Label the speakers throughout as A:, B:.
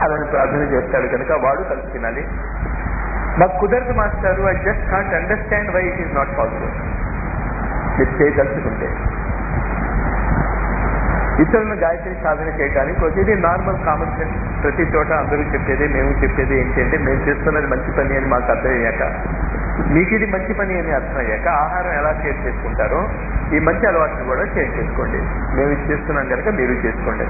A: అలాని ప్రార్థన చేస్తాడు కనుక వాడు కలిసి తినాలి మాకు కుదరదు మాస్టారు I just can't understand why it is not possible మీరు చేయదలుచుకుంటే ఇతరులను గాయత్రి సాధన చేయడానికి ఒక ఇది నార్మల్ కామన్ సెన్స్ ప్రతి చోట అందరూ చెప్పేది మేము చెప్పేది ఏంటంటే మేము చేస్తున్నది మంచి పని అని మాకు అర్థమయ్యాక మీకు ఇది మంచి పని అని అర్థమయ్యాక ఆహారం ఎలా షేర్ చేసుకుంటారో ఈ మంచి అలవాట్లు కూడా షేర్ చేసుకోండి మేము ఇది చేస్తున్నాం కనుక మీరు చేసుకోండి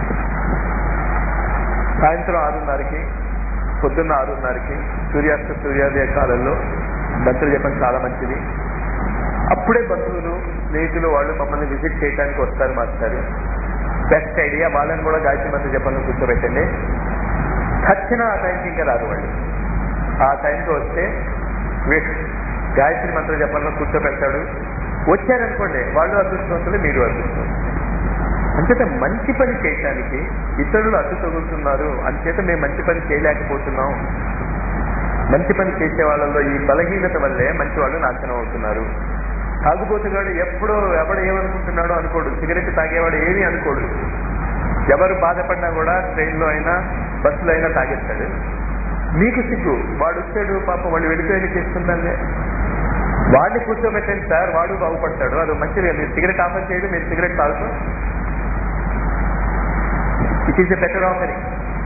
A: సాయంత్రం ఆరున్నరకి పొద్దున్న ఆరున్నరకి సూర్యాస్త సూర్యోదయ కాలంలో మంత్రులు చెప్పడం చాలా మంచిది అప్పుడే బంధువులు స్నేహితులు వాళ్ళు మమ్మల్ని విజిట్ చేయడానికి వస్తారు మాస్టారు బెస్ట్ ఐడియా వాళ్ళని కూడా గాయత్రి మంత్రి జపంలో కూర్చోబెట్టండి ఖచ్చితంగా ఆ టైంకి ఇంకా రారు వాళ్ళు ఆ టైంకి వస్తే వే- గాయత్రి మంత్ర జపంలో కూర్చోబెడతాడు వచ్చారనుకోండి వాళ్ళు అదృష్టవంతులు మీరు అదృష్టవంతులు అంచేత మంచి పని చేయటానికి ఇతరులు అడ్డు తగులుతున్నారు అంచేత మేము మంచి పని చేయలేకపోతున్నాం మంచి పని చేసే వాళ్ళలో ఈ బలహీనత వల్లే మంచి వాళ్ళు నాశనం అవుతున్నారు తాగుబోతుగాడు ఎప్పుడో ఎవడు ఏమనుకుంటున్నాడో అనుకోడు సిగరెట్ తాగేవాడు ఏమీ అనుకోడు ఎవరు బాధపడినా కూడా ట్రైన్లో అయినా బస్సులో అయినా తాగేస్తాడు మీకు సిగ్గు వాడు వచ్చాడు పాప వాళ్ళు వెళ్ళిపోయి చేస్తుందండి వాడిని కూర్చోబెట్టండి సార్ వాడు బాగుపడతాడు అది మంచిది మీరు సిగరెట్ ఆఫర్ చేయడం మీరు సిగరెట్ తాగుతూ it is a better offering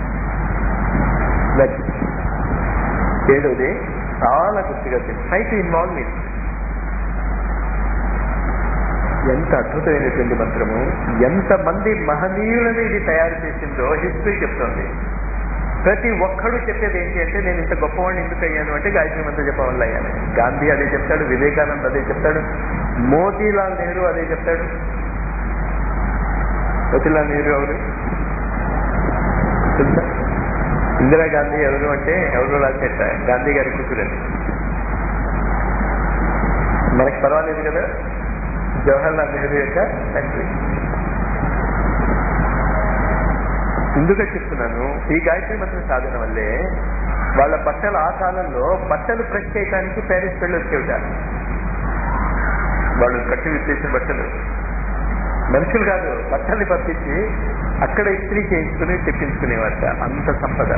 A: ఏడోది చాలా గుర్తుగా ట్రై టు ఇన్వాల్వ్ ఇన్ ఎంత అద్భుతమైనటువంటి మంత్రము ఎంతమంది మహనీయులను ఇది తయారు చేసిందో హిస్టరీ చెప్తోంది ప్రతి ఒక్కడు చెప్పేది ఏంటి అంటే నేను ఇంత గొప్పవాడిని ఎందుకు అయ్యాను అంటే గాయత్రి మంత్ర జపం వల్ల అయ్యాను గాంధీ అదే చెప్తాడు వివేకానంద్ అదే చెప్తాడు మోతీలాల్ నెహ్రూ అదే చెప్తాడు మోతీలాల్ నెహ్రూ ఎవరు తెలుసా ఇందిరాగాంధీ ఎవరు అంటే ఎవరు రాసేట గాంధీ గారి కూతురని మనకి పర్వాలేదు కదా జవహర్లాల్ నెహ్రూ యొక్క తండ్రి ఎందుకు చెప్తున్నాను ఈ గాయత్రి మంత్ర సాధన వల్లే వాళ్ళ బట్టలు ఆ కాలంలో బట్టలు ప్రెస్ చేయడానికి ప్యారిస్ వెళ్ళి వచ్చేవిట వాళ్ళు కట్టి విప్పేసిన బట్టలు మనుషులు కాదు బట్టల్ని పంపించి అక్కడ ఇస్త్రీ చేయించుకుని తెప్పించుకునేవాట అంత సంపద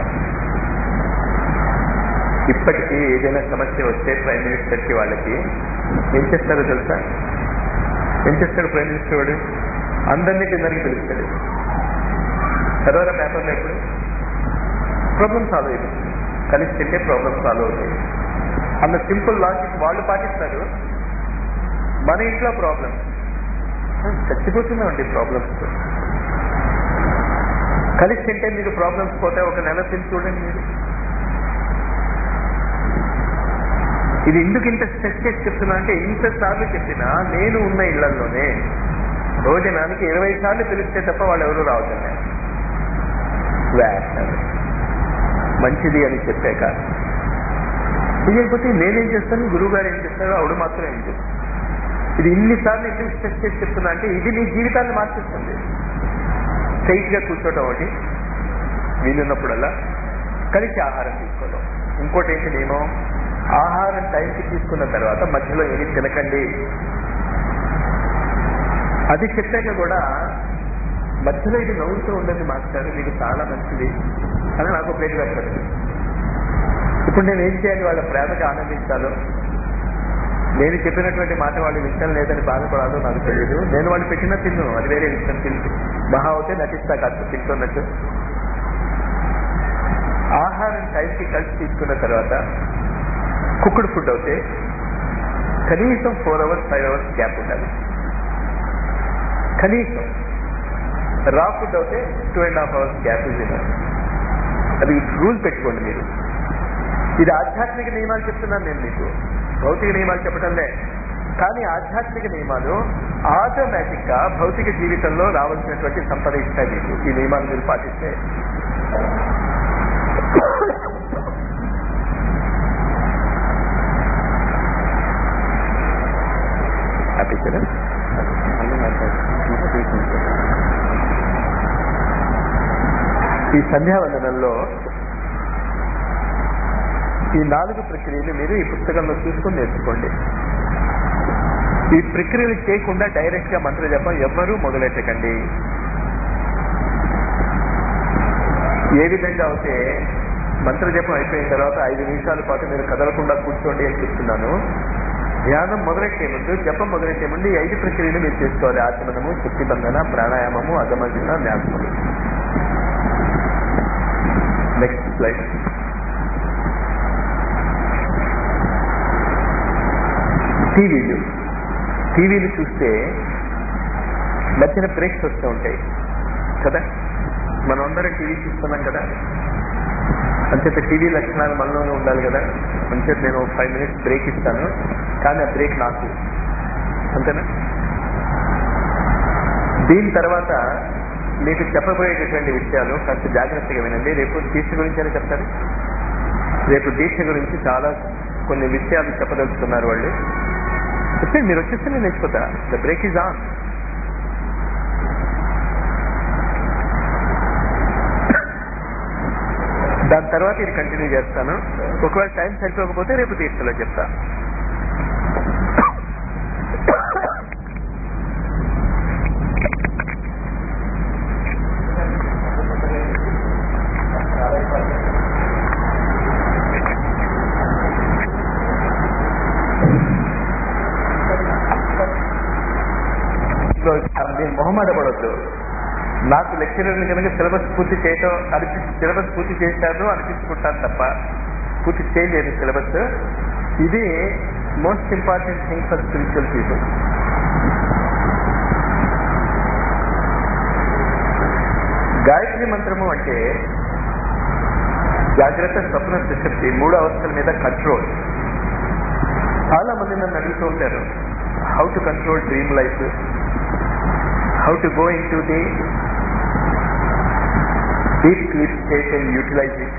A: ఇప్పటికీ ఏదైనా సమస్య వస్తే ప్రైమ్ మినిస్టర్కి వాళ్ళకి ఏం చేస్తారో తెలుసా ఏం చేస్తాడు ప్రైమ్ మినిస్టర్ వాడు అందరినీ కిందరికి పిలుస్తాడు చదవరా పేపర్లో ఎప్పుడు ప్రాబ్లం సాల్వ్ అయిపోతుంది కలిసి తింటే ప్రాబ్లం సాల్వ్ అవుతాయి అన్న సింపుల్ లాజిక్ వాళ్ళు పాటిస్తారు మన ఇంట్లో ప్రాబ్లం చచ్చిపోతున్నామండి ప్రాబ్లమ్స్ కలిసి తింటే మీకు ప్రాబ్లమ్స్ పోతే ఒక నెల తిని చూడండి మీరు ఇది ఎందుకు ఇంత స్ట్రెస్ చేసి చెప్తున్నా అంటే ఇంత సార్లు చెప్పినా నేను ఉన్న ఇళ్లలోనే భోజనానికి ఇరవై సార్లు పిలిస్తే తప్ప వాళ్ళు ఎవరు రావట్లే వేస్తారు మంచిది అని చెప్పాక చేయకపోతే నేనేం చేస్తాను గురువు గారు ఏం చేస్తారో ఆవిడ మాత్రం ఏం చేస్తాను ఇది ఇన్నిసార్లు ఎందుకు స్ట్రెస్ చేసి చెప్తున్నా అంటే ఇది నీ జీవితాన్ని మార్చేస్తుంది స్ట్రైట్ గా కూర్చోవటం ఒకటి వీలున్నప్పుడల్లా కలిసి ఆహారం తీసుకోవడం ఇంకోటి ఏంటి నియమం ఆహారం టైంకి తీసుకున్న తర్వాత మధ్యలో ఏమి తినకండి అది చెప్పాక కూడా మధ్యలో ఇది నవ్వుతూ ఉండదు మాస్టర్ మీకు చాలా మంచిది అని నాకు ప్లేట్ పెడతాడు ఇప్పుడు నేను ఏం చేయాలి వాళ్ళ ప్రేమకి ఆనందించాలో నేను చెప్పినటువంటి మాట వాళ్ళు విషయం లేదని బాధపడాలో నాకు తెలియదు నేను వాళ్ళు పెట్టినా తిన్ను అది వేరే విషయం తింటు మహా అవుతే నటిస్తా కాస్త తింటున్నట్టు ఆహారం టైంకి కలిసి తీసుకున్న తర్వాత కుక్కుడు ఫుడ్ అవుతే కనీసం four hours five hours gap ఉండాలి కనీసం రా ఫుడ్ అవుతే two and half hours gap ఇవ్వాలి అది రూల్ పెట్టుకోండి మీరు ఇది ఆధ్యాత్మిక నియమాలు చెప్తున్నాను నేను మీకు భౌతిక నియమాలు చెప్పటంలే కానీ ఆధ్యాత్మిక నియమాలు ఆటోమేటిక్ గా భౌతిక జీవితంలో రావాల్సినటువంటి సంపద ఇస్తాయి మీకు ఈ నియమాలు మీరు పాటిస్తే హ్యాపీ కదా ఈ సంధ్యావందనంలో ఈ నాలుగు ప్రక్రియలు మీరు ఈ పుస్తకంలో చూసుకుని నేర్చుకోండి ఈ ప్రక్రియలు చేయకుండా డైరెక్ట్ గా మంత్ర జపం ఎవ్వరూ మొదలెట్టకండి ఏ విధంగా అయితే మంత్రజపం అయిపోయిన తర్వాత ఐదు నిమిషాల పాటు మీరు కదలకుండా కూర్చోండి అని చెప్తున్నాను ధ్యానం మొదలెట్టే ముందు జపం మొదలెట్టే ముందు ఈ ఐదు ప్రక్రియలు మీరు చేసుకోవాలి ఆచమనము శక్తిబంధన ప్రాణాయామము అగమజన న్యాసములు నెక్స్ట్ స్లైడ్ టీవీలు టీవీలు చూస్తే మధ్యన బ్రేక్స్ వస్తూ ఉంటాయి కదా మనం అందరం టీవీ చూస్తున్నాం కదా అంచేత టీవీ లక్షణాలు మనలోనే ఉండాలి కదా అంచేత నేను ఫైవ్ మినిట్స్ బ్రేక్ ఇస్తాను కానీ ఆ బ్రేక్ నాకు అంతేనా దీని తర్వాత మీకు చెప్పబోయేటటువంటి విషయాలు కాస్త జాగ్రత్తగా వినండి రేపు దీక్ష గురించి అని చెప్తారు రేపు దీక్ష గురించి చాలా కొన్ని విషయాలు చెప్పదలుచుకున్నారు వాళ్ళు చెప్తే మీరు వచ్చేస్తే నేను నేర్చుకుంటా ద బ్రేక్ ఈజ్ ఆన్ దాని తర్వాత ఇది కంటిన్యూ చేస్తాను ఒకవేళ టైం సరిపోకపోతే రేపు దీక్షలో చెప్తా మీరు మొహమాట పడవద్దు నాకు లెక్చరర్ని కనుక సిలబస్ పూర్తి చేయటం అనిపి సిలబస్ పూర్తి చేశాను అనిపించుకుంటాను తప్ప పూర్తి చేయలేదు సిలబస్ ఇది most important thing for spiritual people Gayatri మంత్రము అంటే జాగ్రత్త స్వప్న సుశక్తి మూడు అవస్థల మీద కంట్రోల్ చాలా మంది నన్ను అడుగుతూ ఉంటారు how to control dream life how to go into the deep sleep state and utilize it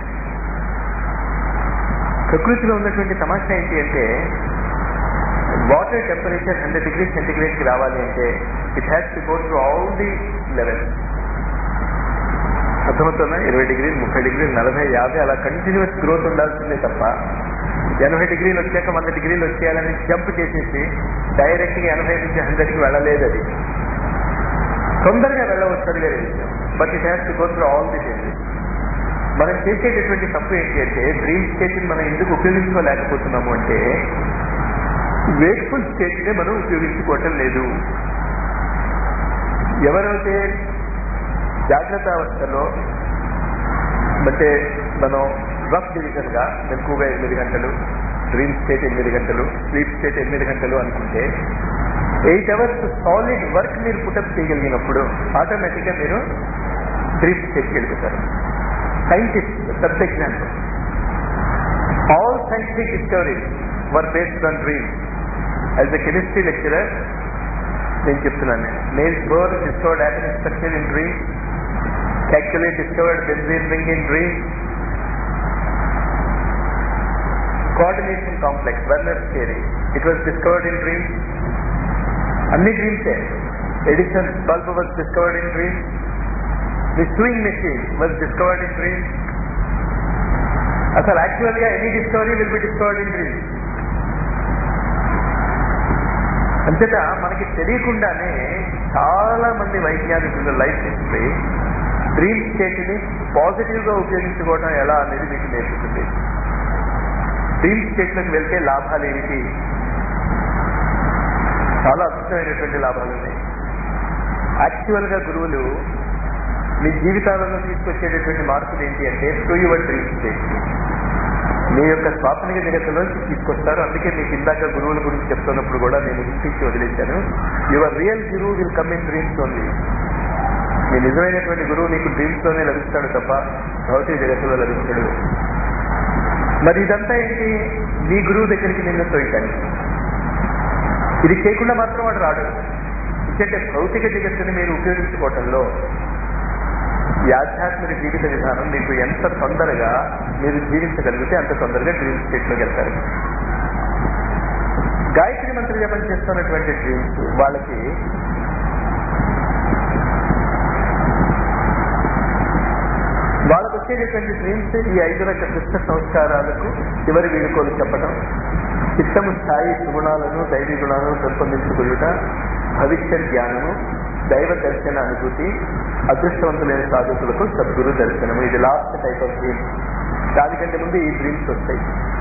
A: ప్రకృతిలో ఉన్నటువంటి తమాషా ఏంటి అంటే water temperature hundred degree centigrade కి రావాలి అంటే it has to go through all the level అర్థమవుతుందా ఇరవై డిగ్రీలు ముప్పై డిగ్రీలు నలభై యాభై అలా కంటిన్యూస్ గ్రోత్ ఉండాల్సిందే తప్ప ఎనభై డిగ్రీలు వచ్చాక వంద డిగ్రీలు వచ్చేయాలని జంప్ చేసేసి డైరెక్ట్ గా ఎనభై నుంచి హండ్రెడ్ కి వెళ్ళలేదు అది తొందరగా వెళ్ళవచ్చు అది వేరే విషయం but it has to go through all the changes మనం చేసేటటువంటి తప్పు ఏంటి అంటే డ్రీమ్ స్టేట్ మనం ఎందుకు ఉపయోగించుకోలేకపోతున్నాము అంటే వేక్ఫుల్ స్టేట్ నే మనం ఉపయోగించుకోవటం లేదు ఎవరైతే జాగ్రత్త అవస్థలో అంటే మనం రఫ్ డివిజన్ గా ఎక్కువగా ఎనిమిది గంటలు డ్రీమ్ స్టేట్ ఎనిమిది గంటలు స్లీప్ స్టేట్ ఎనిమిది గంటలు అనుకుంటే ఎయిట్ అవర్స్ సాలిడ్ వర్క్ మీరు పుటప్ చేయగలిగినప్పుడు ఆటోమేటిక్ గా మీరు డ్రీమ్ స్టేట్కి వెళ్ళిపోతారు scientist sub example all scientific discoveries were based on dream as a chemistry lecturer నేను చెప్తున్నాను Niels Bohr discovered atomic structure in dream Kekule discovered benzene ring in dream. Coordination complex, Werner's theory. It was discovered in dream. అన్ని డ్రీమ్సే Edison bulb was discovered in dream the sewing machine was discovered in dream అసలు actual గా any discovery will be discovered in dream అంతటా మనకి తెలియకుండానే చాలా మంది వైజ్ఞానికుల లైఫ్ హిస్టరీ డ్రీమ్ స్టేట్ ని పాజిటివ్ గా ఉపయోగించుకోవడం ఎలా అనేది మీకు నేర్పుతుంది డ్రీమ్ స్టేట్ లోకి వెళ్తే లాభాలు ఏమిటి చాలా అద్భుతమైనటువంటి లాభాలు ఉన్నాయి యాక్చువల్ గా గురువులు మీ జీవితాలలో తీసుకొచ్చేటటువంటి మార్పులు ఏంటి అంటే త్రూ యువర్ డ్రీమ్ స్టేట్ మీ యొక్క స్వాప్నిక జగత్తులో తీసుకొస్తారు అందుకే మీకు ఇందాక గురువుల గురించి చెప్తున్నప్పుడు కూడా నేను ఇంటించి వదిలేశాను యువర్ రియల్ గురువు will come in dreams only మీ నిజమైనటువంటి గురువు నీకు డ్రీమ్స్ లోనే లభిస్తాడు తప్ప భౌతిక జగత్తులో లభిస్తాడు మరి ఇదంతా ఏంటి నీ గురువు దగ్గరికి నిన్ను తోయటానికి ఇది చేయకుండా మాత్రం వాడు రాడు ఎందుకంటే భౌతిక జగత్తుని మీరు ఉపయోగించుకోవటంలో ఈ ఆధ్యాత్మిక జీవిత విధానం మీకు ఎంత తొందరగా మీరు జీవించగలిగితే అంత తొందరగా డ్రీమ్ స్టేట్ లోకి వెళ్తారు గాయత్రి మంత్రి జపం చేస్తున్నటువంటి డ్రీమ్స్ వాళ్ళకి వాళ్ళకు వచ్చేటటువంటి డ్రీమ్స్ ఈ ఐదు రకాల కృష్ణ సంస్కారాలకు చివరి వీడుకోలు చెప్పడం చిత్తము స్థాయి సుగుణాలను దైవీ గుణాలను పెంపొందించుకునుట భవిష్య జ్ఞానము దైవ దర్శన అనుభూతి అదృష్టవంతులైన సాధకులకు సద్గురు దర్శనము ఇది లాస్ట్ టైప్ ఆఫ్ డ్రీమ్ దానికంటే ముందు ఈ డ్రీమ్స్ వస్తాయి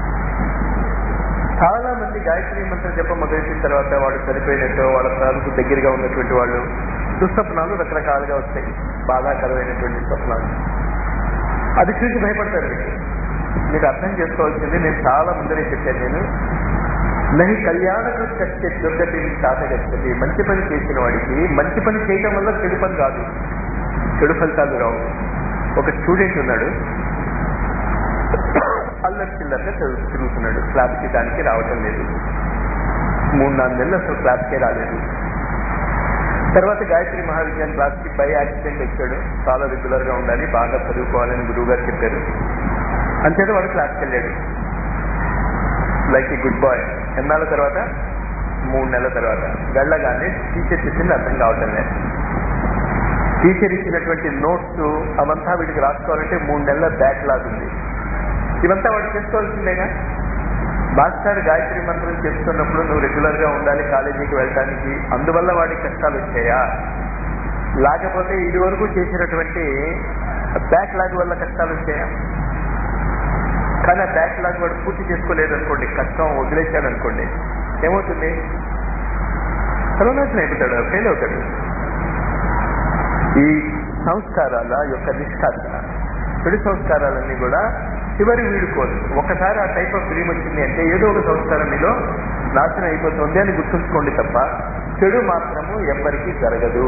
A: చాలా మంది గాయత్రి మంత్రం జపం మొదలెట్టిన తర్వాత వాడు చనిపోయినట్టు వాళ్ళ ప్రాణకు దగ్గరగా ఉన్నటువంటి వాళ్ళు దుస్వప్నాలు రకరకాలుగా వస్తాయి బాధాకరమైనటువంటి స్వప్నాలు అది చూసి భయపడతారు మీరు మీరు అర్థం చేసుకోవాల్సింది నేను చాలా ముందరే చెప్పాను నేను నహి కళ్యాణకు కచ్చే దుర్గతి సాధగచ్చది మంచి పని చేసిన వాడికి మంచి పని చేయటం వల్ల చెడు పని కాదు చెడు ఫలితాలు రావు ఒక స్టూడెంట్ ఉన్నాడు అల్లరి చిల్లరగా చదువు తిరుగుతున్నాడు క్లాస్కి దానికి రావటం లేదు మూడు నాలుగు నెలలు అసలు క్లాస్కే రాలేదు తర్వాత గాయత్రి మహావిద్యాలయం క్లాస్కి బై యాక్సిడెంట్ వచ్చాడు చాలా రెగ్యులర్ గా ఉండాలి బాగా చదువుకోవాలని గురువు గారు చెప్పారు అంతేత వాడు క్లాస్కి వెళ్ళాడు లైక్ ఈ గుడ్ బాయ్ ఎన్నాళ్ళ తర్వాత మూడు నెలల తర్వాత వెళ్ళగానే టీచర్ చెప్పింది అర్థం కావటం లేదు టీచర్ ఇచ్చినటువంటి నోట్స్ అవంతా వీడికి రాసుకోవాలంటే మూడు నెలల బ్యాక్ లాగ్ ఉంది ఇవంతా వాడు చేసుకోవాల్సిందేగా మాస్టర్ గాయత్రి మంత్రం చేస్తున్నప్పుడు నువ్వు రెగ్యులర్ గా ఉండాలి కాలేజీకి వెళ్ళడానికి అందువల్ల వాడికి కష్టాలు వచ్చాయా లేకపోతే ఇది వరకు చేసినటువంటి బ్యాక్ లాగ్ వల్ల కష్టాలు వచ్చాయా కానీ ఆ బ్యాక్ లాగ్ వాడు పూర్తి చేసుకోలేదు అనుకోండి కష్టం వదిలేశాడు అనుకోండి ఏమవుతుంది సర్వనాశనం అయిపోతాడు ఫెయిల్ అవుతాడు ఈ సంస్కారాల యొక్క నిష్కాసన చెడు సంస్కారాలన్నీ కూడా చివరి వీడుకోదు ఒకసారి ఆ టైప్ ఆఫ్ డ్రీమ్ వచ్చింది అంటే ఏదో ఒక సంస్కారం మీలో నాశనం అయిపోతుంది అని గుర్తుంచుకోండి తప్ప చెడు మాత్రము ఎవ్వరికీ జరగదు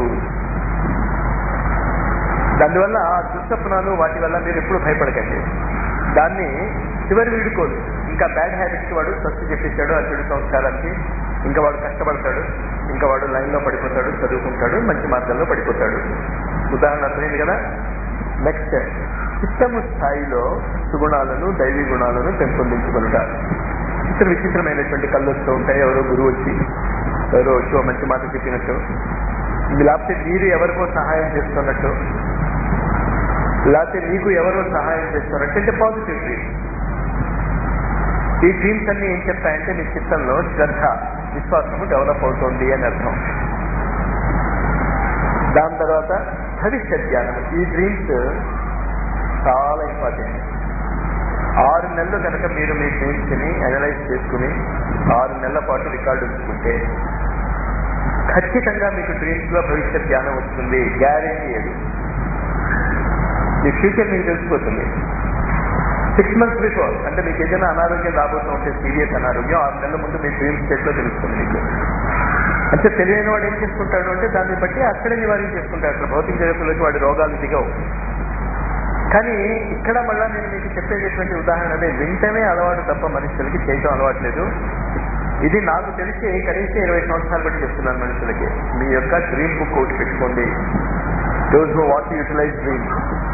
A: దానివల్ల ఆ దుస్వప్నాలు వాటి వల్ల మీరు ఎప్పుడు భయపడకండి దాన్ని చివరి వీడుకోదు ఇంకా బ్యాడ్ హ్యాబిట్స్ వాడు ఫస్ట్ చెప్పేశాడు ఆ చెడు సంస్కారానికి ఇంకా వాడు కష్టపడతాడు ఇంకా వాడు లైన్లో పడిపోతాడు చదువుకుంటాడు మంచి మార్గంలో పడిపోతాడు ఉదాహరణ అర్థమైంది కదా నెక్స్ట్ చిత్తము స్థాయిలో సుగుణాలను దైవీ గుణాలను పెంపొందించుకొనుట చిత్ర విచిత్రమైనటువంటి కళ్ళు వస్తూ ఉంటాయి ఎవరో గురువు వచ్చి ఎవరో వచ్చి ఓ మంచి మాట చెప్పినట్టు లేకపోతే మీరు ఎవరికో సహాయం చేస్తున్నట్టు లేకపోతే మీకు ఎవరో సహాయం చేస్తున్నట్టు అంటే పాజిటివ్ డ్రీమ్ ఈ డ్రీమ్స్ అన్ని ఏం చెప్తాయంటే మీ చిత్తంలో శ్రద్ధ విశ్వాసము డెవలప్ అవుతుంది అని అర్థం దాని తర్వాత భవిష్యత్ జ్ఞానం ఈ డ్రీమ్స్ చాలా ఇంపార్టెంట్ ఆరు నెలలు కనుక మీరు మీ డ్రీమ్స్ ని అనలైజ్ చేసుకుని ఆరు నెలల పాటు రికార్డు ఉంచుకుంటే ఖచ్చితంగా మీకు డ్రీమ్స్ లో భవిష్యత్ జ్ఞానం వస్తుంది గ్యారెంటీ అది మీ ఫ్యూచర్ మీకు తెలిసిపోతుంది సిక్స్ మంత్స్ బిఫోర్ అంటే మీకు ఏదైనా అనారోగ్యం రాబోతూ ఉంటే సీరియస్ అనారోగ్యం ఆరు నెలల ముందు మీ డ్రీమ్ స్టేట్ లో తెలుస్తుంది మీకు అంటే తెలియని వాడు ఏం చేసుకుంటాడు అంటే దాన్ని బట్టి అక్కడే నివారణ చేసుకుంటాడు అసలు భౌతిక జగత్తులోకి వాడి రోగాలు దిగవు కానీ ఇక్కడ మళ్ళా నేను మీకు చెప్పేటటువంటి ఉదాహరణ అదే వింటమే అలవాటు తప్ప మనుషులకి చేయటం అలవాటు లేదు ఇది నాకు తెలిసి కనీసం ఇరవై సంవత్సరాలు బట్టి చెప్తున్నాను మనుషులకి మీ యొక్క డ్రీమ్ బుక్ ఒకటి పెట్టుకోండి those who what utilize dream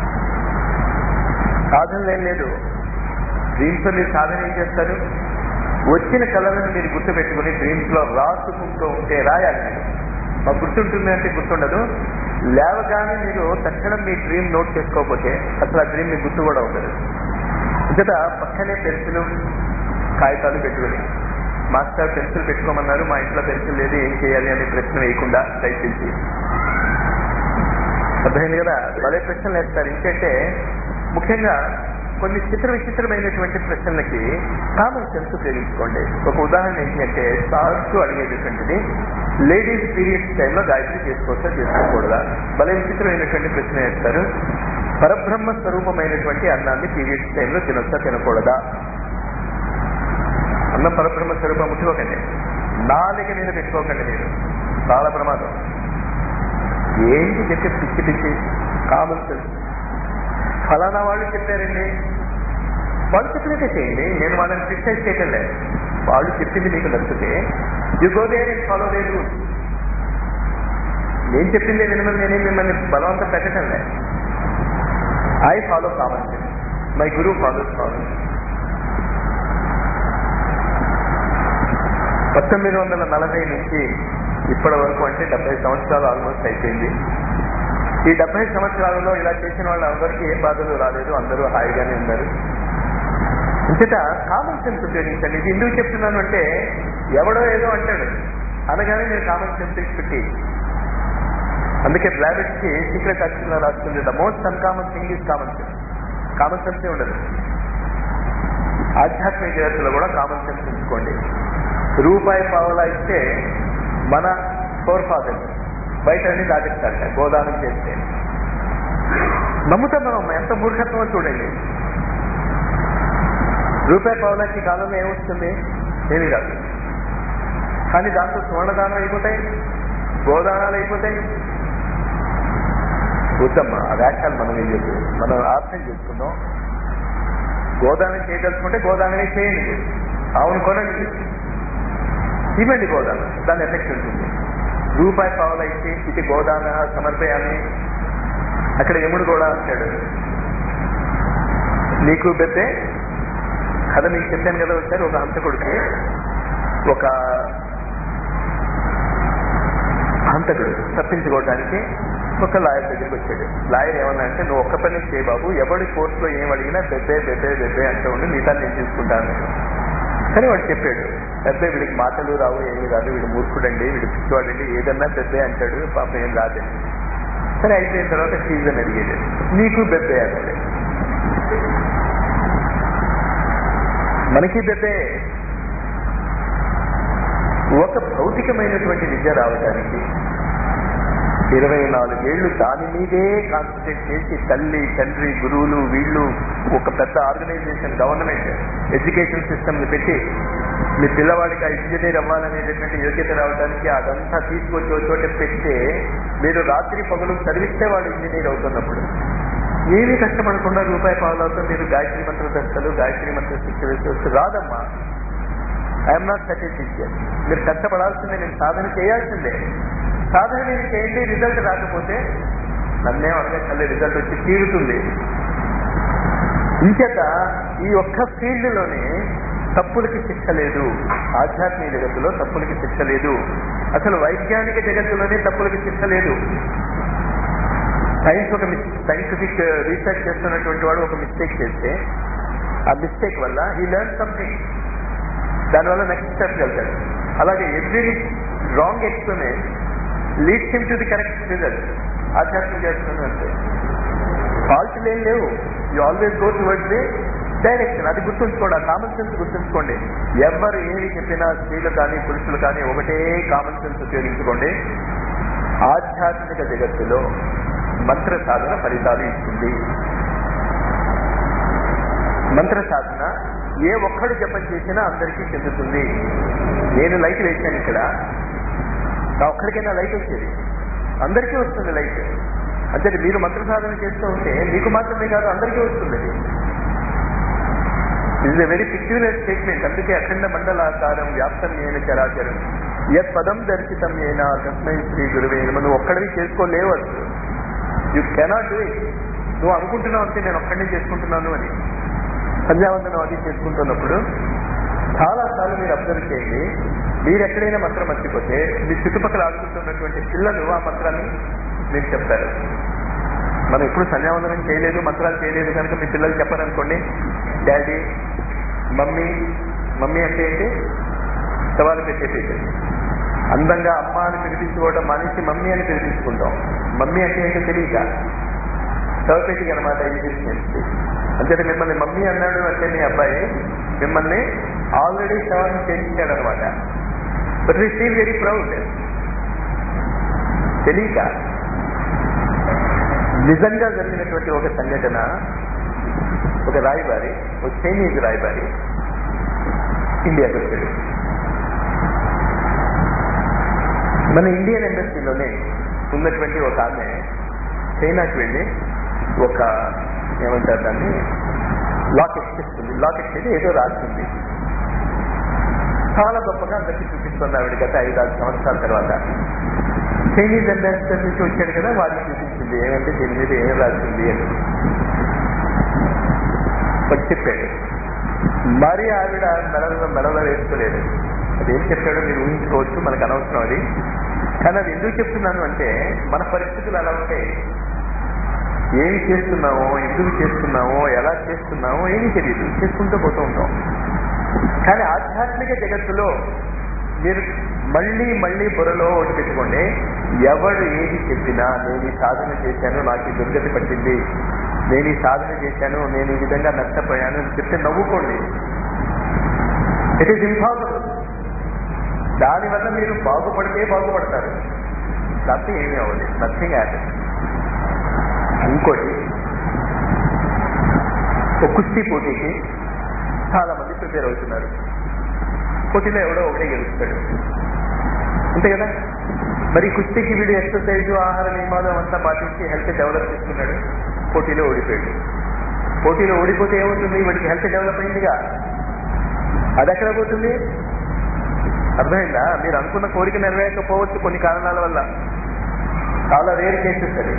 A: సాధనలు ఏం లేదు డ్రీమ్స్ మీరు సాధన ఏం చేస్తారు వచ్చిన కళలను మీరు గుర్తుపెట్టుకుని డ్రీమ్స్ లో రాసుకుంటూ ఉంటే రాయాలి మీరు మాకు గుర్తుంటుంది అంటే గుర్తుండదు లేవగానే మీరు తక్షణం మీ డ్రీమ్ నోట్ చేసుకోకపోతే అసలు ఆ డ్రీమ్ మీకు గుర్తు కూడా ఉండదు ఇంకట పక్కనే పెన్సిల్ కాగితాలు పెట్టుకుని మాస్టర్ పెన్సిల్ పెట్టుకోమన్నారు మా ఇంట్లో పెన్సిల్ లేదు ఏం చేయాలి అనే ప్రశ్న వేయకుండా దయచేసి అర్థమైంది కదా భలే ప్రశ్నలు వేస్తారు ఇంకంటే ముఖ్యంగా కొన్ని చిత్ర విచిత్రమైనటువంటి ప్రశ్నలకి కామన్ సెన్స్ ఉపయోగించుకోండి ఒక ఉదాహరణ ఏంటి అంటే సార్స్ అడిగేటటువంటిది లేడీస్ పీరియడ్స్ టైంలో గాయత్రి చేసుకోవచ్చా చేసుకోకూడదా భలే విచిత్రమైనటువంటి ప్రశ్న వేస్తారు పరబ్రహ్మ స్వరూపమైనటువంటి అన్నాన్ని పీరియడ్స్ టైంలో తినొచ్చా తినకూడదా అన్నం పరబ్రహ్మ స్వరూపం ముట్టుకోకండి నాలుక మీద పెట్టుకోకండి మీరు చాలా ప్రమాదం ఏంటి చెప్పి పిచ్చి పిచ్చి కామన్ సెన్స్ ఫలానా వాళ్ళు చెప్పారండి వాళ్ళు చెప్పినట్టే చేయండి నేను వాళ్ళని క్రిటిసైజ్ చేయటం లేదు వాళ్ళు చెప్పింది మీకు నచ్చితే you go there and follow they rule నేను చెప్పింది వినమని నేనేం మిమ్మల్ని బలవంతం పెట్టడం లేదు I follow common sense my గురువు ఫాలోస్ కామన్ పంతొమ్మిది వందల నలభై నుంచి ఇప్పటి వరకు అంటే డెబ్బై సంవత్సరాలు ఆల్మోస్ట్ అయిపోయింది ఈ డెబ్బై సంవత్సరాలలో ఇలా చేసిన వాళ్ళు ఎవరికి ఏ బాధలు రాలేదు అందరూ హాయిగానే ఉన్నారు ఇంతట కామన్ సెన్స్ ఉపయోగించండి ఇది ఎందుకు చెప్తున్నాను అంటే ఎవడో ఏదో అంటాడు అనగానే నేను కామన్ సెన్స్ పెట్టి అందుకే బ్లాబెట్స్ కి సీక్రెట్ అక్షరంలో రాస్తుంది the most uncommon thing is common sense common సెన్సే ఉండదు ఆధ్యాత్మిక జగత్తులో కూడా కామన్ సెన్స్ ఉంచుకోండి రూపాయి పావలా ఇస్తే మన ఫోర్ ఫాదర్స్ బయట అన్ని దాటిస్తారట గోదానం చేస్తే నమ్ముతాం మనం ఎంత మూర్ఖత్వం చూడండి రూపాయి పావులకి కాలంలో ఏమొస్తుంది ఏమి కాదు కానీ దాంతో సువర్ణదానం అయిపోతాయి గోదానాలు అయిపోతాయి వద్దమ్మా ఆ వ్యాఖ్యలు మనం ఏం చెప్పి మనం అర్థం చేసుకుందాం గోదానం చేయదలుచుకుంటే గోదానమే చేయండి అవును కొనండి ఇవ్వండి గోదానం దాని ఎఫెక్ట్ ఉంటుంది రూపాయి పావులు ఇచ్చి ఇది గోదాన సమర్పయాన్ని అక్కడ యముడు కూడా అంటాడు నీకు పెద్దే కథ మీకు చెప్పాను కదా ఒకసారి ఒక హంతకుడికి ఒక హంతకుడు తప్పించుకోవడానికి ఒక లాయర్ దగ్గరికి వచ్చాడు లాయర్ ఏమన్నా అంటే నువ్వు ఒక్క పని చేయి బాబు ఎవడి కోర్టులో ఏం అడిగినా బెబ్బే బెబ్బే బెబ్బే అంటూ ఉండి మిగతా నేను తీసుకుంటాను కానీ వాడు చెప్పాడు పెద్ద వీడికి మాటలు రావు ఏమీ రాదు వీడు మూర్ఖుడండి వీడు పిచ్చివాడండి ఏదన్నా బెబ్బే అంటాడు పాపం ఏం రాదండి సరే అయిపోయిన తర్వాత సీజన్ అడిగేది నీకు బెబ్బే అన్నాడు మనకి బెబ్బే ఒక భౌతికమైనటువంటి విద్య రావడానికి ఇరవై నాలుగేళ్లు దాని మీదే కాన్సన్ట్రేట్ చేసి తల్లి తండ్రి గురువులు వీళ్ళు ఒక పెద్ద ఆర్గనైజేషన్ గవర్నమెంట్ ఎడ్యుకేషన్ సిస్టమ్ ని పెట్టి మీ పిల్లవాడికి ఆ ఇంజనీర్ అవ్వాలనేటటువంటి యోగ్యత రావడానికి అదంతా తీసుకొచ్చి ఒక చోట పెడితే మీరు రాత్రి పగలు చదివిస్తే వాడు ఇంజనీర్ అవుతున్నప్పుడు ఏమీ కష్టపడకుండా రూపాయి పావులతో మీరు గాయత్రి మంత్ర దర్శలు గాయత్రి మంత్ర శిక్ష వేసుకోవచ్చు రాదమ్మా ఐఎమ్ నాట్ సాటిస్ఫిషియన్ మీరు కష్టపడాల్సిందే నేను సాధన చేయాల్సిందే సాధన మీరు చేయండి రిజల్ట్ రాకపోతే నన్నేం అడగక్కర్లే రిజల్ట్ వచ్చి తీరుతుంది ఇంచేత ఈ ఒక్క ఫీల్డ్ లోనే తప్పులకి శిక్ష లేదు ఆధ్యాత్మిక జగత్తులో తప్పులకి శిక్ష లేదు అసలు వైజ్ఞానిక జగత్తులోనే తప్పులకి శిక్ష లేదు సైన్స్ ఒక సైంటిఫిక్ రీసెర్చ్ చేస్తున్నటువంటి వాడు ఒక మిస్టేక్ చేస్తే ఆ మిస్టేక్ వల్ల హీ లెర్న్ సంథింగ్ దానివల్ల నెక్స్ట్ స్టెప్ వెళ్తాడు అలాగే every wrong experiment leads him to the correct result ఆధ్యాత్మిక జగత్తులోనే అంతే ఫాల్ట్ ఏం లేవు you always go towards the direction అది గుర్తుంచుకోండి ఆ కామన్ సెన్స్ గుర్తుంచుకోండి ఎవరు ఏమి చెప్పినా స్త్రీలు కానీ పురుషులు కానీ ఒకటే కామన్ సెన్స్ ఉపయోగించుకోండి ఆధ్యాత్మిక జగత్తులో మంత్ర సాధన ఫలితాలు ఇస్తుంది మంత్ర సాధన ఏ ఒక్కడు జపం చేసినా అందరికీ చెందుతుంది నేను లైట్ వేసాను ఇక్కడ నా ఒక్కడికైనా లైట్ వచ్చేది అందరికీ వస్తుంది లైట్ అంటే మీరు మంత్ర సాధన చేస్తూ ఉంటే మీకు మాత్రమే కాదు అందరికీ వస్తుంది is a very peculiar statement అందుకే అఖండ మండలాకారం వ్యాప్తం ఏన చరాచరం యత్ పదం దర్శితం ఏనా తస్మై శ్రీ గురువే నమః. నువ్వు ఒక్కడివి చేసుకోలేవు అసలు యూ కెనాట్ డూ ఇట్ నువ్వు అనుకుంటున్నావు అంటే నేను ఒక్కడిని చేసుకుంటున్నాను అని సంధ్యావందనం అది చేసుకుంటున్నప్పుడు చాలా సార్లు మీరు అబ్జర్వ్ చేయండి మీరు ఎక్కడైనా మంత్రం మర్చిపోతే మీ చుట్టుపక్కల ఆడుకుంటున్నటువంటి పిల్లలు ఆ మంత్రాన్ని మీకు చెప్తారు మనం ఎప్పుడు సంధ్యావందనం చేయలేదు మంత్రాలు చేయలేదు కనుక మీ పిల్లలు చెప్పారనుకోండి డాడీ మమ్మీ మమ్మీ అంటే ఏంటి సవాలు పెట్టేసేది అందంగా అమ్మ అని పిలిపించుకోవడం మానేసి మమ్మీ అని పిలిపించుకుంటాం మమ్మీ అంటే ఏంటో తెలియక సవపెట్టికి అనమాట అంటే మిమ్మల్ని మమ్మీ అన్నాడు అంటే మీ అబ్బాయి మిమ్మల్ని ఆల్రెడీ శవాన్ని చేయించాడు అనమాట but we feel very proud తెలియక నిజంగా జరిగినటువంటి ఒక సంఘటన ఒక రాయబారి ఒక చైనీస్ రాయబారి ఇండియాకి వచ్చాడు మన ఇండియన్ ఎంబసీలోనే ఉన్నటువంటి ఒక ఆమె చైనాకి వెళ్ళి ఒక ఏమంటారు దాన్ని లాకెట్ ఇస్తుంది లాకెట్ మీద ఏదో రాస్తుంది చాలా గొప్పగా అందరికీ చూపిస్తుంది ఆవిడ గత ఐదు ఆరు సంవత్సరాల తర్వాత చైనీస్ అంబాసిడర్ నుంచి వచ్చాడు కదా వాడికి చూపించింది ఏమంటే దీని మీద ఏం రాసింది అని వాడు చెప్పాడు మరి ఆవిడ మెడలో మెడలో వేసుకోలేదు అదేం చెప్పాడో మీరు ఊహించుకోవచ్చు మనకు అనవసరం అది కానీ అది ఎందుకు చెప్తున్నాను అంటే మన పరిస్థితులు అలా ఉంటాయి ఏమి చేస్తున్నామో ఎందుకు చేస్తున్నామో ఎలా చేస్తున్నామో ఏమీ తెలియదు చేసుకుంటూ పోతూ ఉంటాం కానీ ఆధ్యాత్మిక జగత్తులో మీరు మళ్ళీ మళ్ళీ బుర్రలో ఒకటి పెట్టుకోండి ఎవడు ఏది చెప్పినా నేను ఈ సాధన చేశాను నాకు ఈ దుర్గతి పట్టింది నేను ఈ సాధన చేశాను నేను ఈ విధంగా నష్టపోయాను అని చెప్తే నవ్వుకోండి ఇట్ ఈస్ ఇంపాసిబుల్ దానివల్ల మీరు బాగుపడితే బాగుపడతారు నథింగ్ ఏమీ అవ్వదు నథింగ్ హ్యాపెన్ ఇంకోటి ఒక కుస్తీ పోటీకి చాలా మంది ప్రిపేర్ అవుతున్నారు పోటీలో ఎవడో ఒకటే గెలుస్తాడు అంతే కదా మరి కుస్తీకి వీడు ఎక్సర్సైజ్ ఆహార నియమాలు అంతా పాటించి హెల్త్ డెవలప్ చేసుకున్నాడు పోటీలో ఓడిపోయాడు పోటీలో ఓడిపోతే ఏమవుతుంది వాడికి హెల్త్ డెవలప్ అయిందిగా అది ఎక్కడ పోతుంది అర్థమైందా మీరు అనుకున్న కోరిక నెరవేరకపోవచ్చు కొన్ని కారణాల వల్ల చాలా రేర్ కేసెస్ అది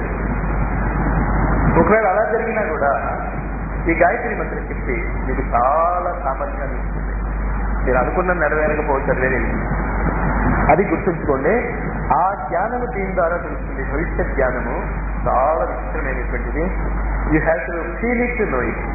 A: ఒకవేళ అలా జరిగినా కూడా ఈ గాయత్రి మంత్రం చెప్పి మీకు చాలా సామర్థ్యాన్ని ఇస్తుంది మీరు అనుకున్న నెరవేరకపోవచ్చు అది వేరే విషయం. అది గుర్తుంచుకోండి ఆ జ్ఞానము దీని ద్వారా తెలుస్తుంది భవిష్యత్ జ్ఞానము చాలా విచిత్రమైనటువంటిది you have to feel it to know it